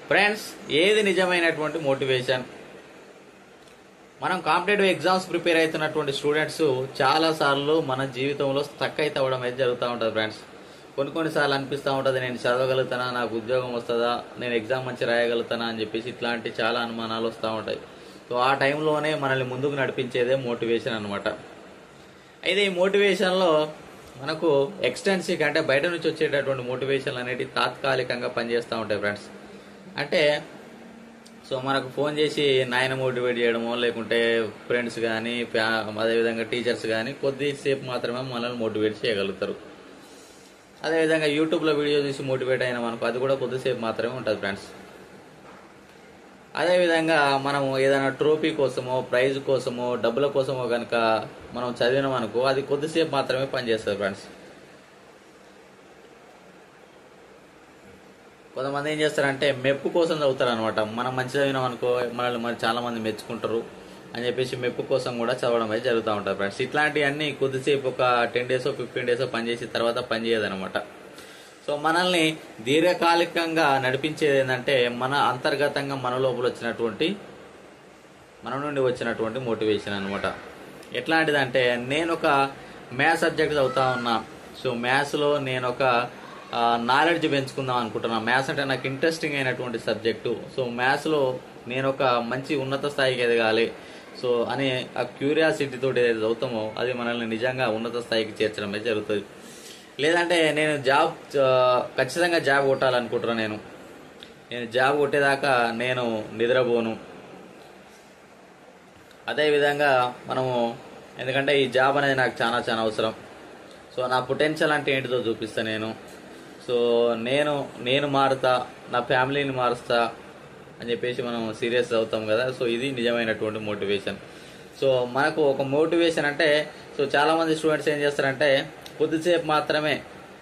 friends ఏది నిజమైనటువంటి motivation మనం కాంపిటేటివ్ ఎగ్జామ్స్ ప్రిపేర్ అవుతున్నటువంటి స్టూడెంట్స్ చాలా సార్లు మన జీవితంలో స్టక్ అయితే అవ్వడం అయితే జరుగుతూ ఉంటుంది ఫ్రెండ్స్ కొన్ని కొన్నిసార్లు అనిపిస్తూ ఉంటుంది నేను చదవగలుగుతానా నాకు ఉద్యోగం వస్తుందా నేను ఎగ్జామ్ మంచి రాయగలుగుతానా అని చెప్పేసి ఇట్లాంటి చాలా అనుమానాలు వస్తూ ఉంటాయి సో ఆ టైంలోనే మనల్ని ముందుకు నడిపించేదే మోటివేషన్ అనమాట అయితే ఈ మోటివేషన్లో మనకు ఎక్స్టెన్సివ్ అంటే బయట నుంచి వచ్చేటటువంటి మోటివేషన్ అనేవి తాత్కాలికంగా పనిచేస్తూ ఉంటాయి ఫ్రెండ్స్ అంటే సో మనకు ఫోన్ చేసి నాయన మోటివేట్ చేయడమో లేకుంటే ఫ్రెండ్స్ కానీ అదేవిధంగా టీచర్స్ కానీ కొద్దిసేపు మాత్రమే మనల్ని మోటివేట్ చేయగలుగుతారు అదేవిధంగా యూట్యూబ్లో వీడియో చూసి మోటివేట్ అయిన మనకు అది కూడా కొద్దిసేపు మాత్రమే ఉంటుంది ఫ్రెండ్స్ అదేవిధంగా మనం ఏదైనా ట్రోఫీ కోసమో ప్రైజ్ కోసమో డబ్బుల కోసమో కనుక మనం చదివినాం అనుకో అది కొద్దిసేపు మాత్రమే పనిచేస్తుంది ఫ్రెండ్స్ కొంతమంది ఏం చేస్తారంటే మెప్పు కోసం చదువుతారు అనమాట మనం మంచి చదివినాం అనుకో మనల్ని మరి చాలా మంది మెచ్చుకుంటారు అని చెప్పేసి మెప్పు కోసం కూడా చదవడం అయితే జరుగుతూ ఉంటుంది ఫ్రెండ్స్ ఇట్లాంటివన్నీ కొద్దిసేపు ఒక టెన్ డేస్ ఫిఫ్టీన్ డేస్ పనిచేసి తర్వాత పనిచేయదనమాట సో మనల్ని దీర్ఘకాలికంగా నడిపించేది ఏంటంటే మన అంతర్గతంగా మన లోపల వచ్చినటువంటి మన నుండి వచ్చినటువంటి మోటివేషన్ అనమాట ఎట్లాంటిదంటే నేను ఒక మ్యాథ్స్ సబ్జెక్ట్ చదువుతా ఉన్నా సో మ్యాథ్స్లో నేను ఒక నాలెడ్జ్ పెంచుకుందాం అనుకుంటున్నా మ్యాథ్స్ అంటే నాకు ఇంట్రెస్టింగ్ అయినటువంటి సబ్జెక్టు సో మ్యాథ్స్లో నేను ఒక మంచి ఉన్నత స్థాయికి ఎదగాలి సో అని ఆ క్యూరియాసిటీ తోటి ఏదైతే చదువుతామో అది మనల్ని నిజంగా ఉన్నత స్థాయికి చేర్చడం అయితే జరుగుతుంది లేదంటే నేను జాబ్ ఖచ్చితంగా జాబ్ కొట్టాలనుకుంటున్నాను నేను నేను జాబ్ కొట్టేదాకా నేను నిద్రపోను అదేవిధంగా మనము ఎందుకంటే ఈ జాబ్ అనేది నాకు చాలా చాలా అవసరం సో నా పొటెన్షియల్ అంటే ఏంటిదో చూపిస్తా నేను సో నేను నేను మారుతా నా ఫ్యామిలీని మారుస్తా అని చెప్పేసి మనం సీరియస్ అవుతాం కదా సో ఇది నిజమైనటువంటి మోటివేషన్ సో మనకు ఒక మోటివేషన్ అంటే సో చాలా మంది స్టూడెంట్స్ ఏం చేస్తారంటే కొద్దిసేపు మాత్రమే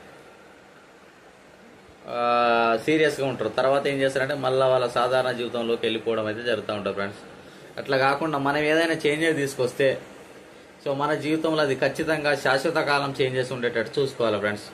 సీరియస్గా ఉంటారు తర్వాత ఏం చేస్తారంటే మళ్ళీ వాళ్ళ సాధారణ జీవితంలోకి వెళ్ళిపోవడం అయితే జరుగుతూ ఉంటుంది ఫ్రెండ్స్ అట్లా కాకుండా మనం ఏదైనా చేంజెస్ తీసుకొస్తే సో మన జీవితంలో అది ఖచ్చితంగా శాశ్వత కాలం చేంజెస్ ఉండేటట్టు చూసుకోవాలి ఫ్రెండ్స్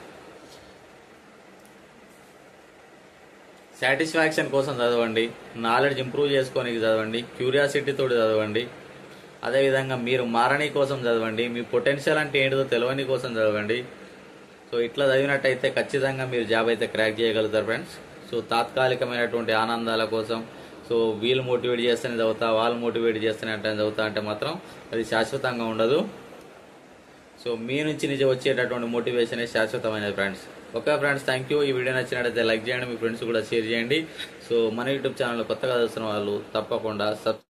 సాటిస్ఫాక్షన్ కోసం చదవండి నాలెడ్జ్ ఇంప్రూవ్ చేసుకోనికి చదవండి క్యూరియాసిటీతో చదవండి అదేవిధంగా మీరు మారని కోసం చదవండి మీ పొటెన్షియల్ అంటే ఏంటిదో తెలియని కోసం చదవండి సో ఇట్లా చదివినట్టయితే ఖచ్చితంగా మీరు జాబ్ అయితే క్రాక్ చేయగలుగుతారు ఫ్రెండ్స్ సో తాత్కాలికమైనటువంటి ఆనందాల కోసం సో వీళ్ళు మోటివేట్ చేస్తేనే చదువుతా వాళ్ళు మోటివేట్ చేస్తేనే అంటే చదువుతా అంటే మాత్రం అది శాశ్వతంగా ఉండదు సో మీ నుంచి నిజం వచ్చేటటువంటి మోటివేషనే శాశ్వతమైనది friends okay friends thank you ఈ వీడియో నచ్చినట్టయితే లైక్ చేయండి మీ ఫ్రెండ్స్ కూడా షేర్ చేయండి సో మన యూట్యూబ్ ఛానల్ కొత్తగా చూస్తున్న వాళ్ళు తప్పకుండా సబ్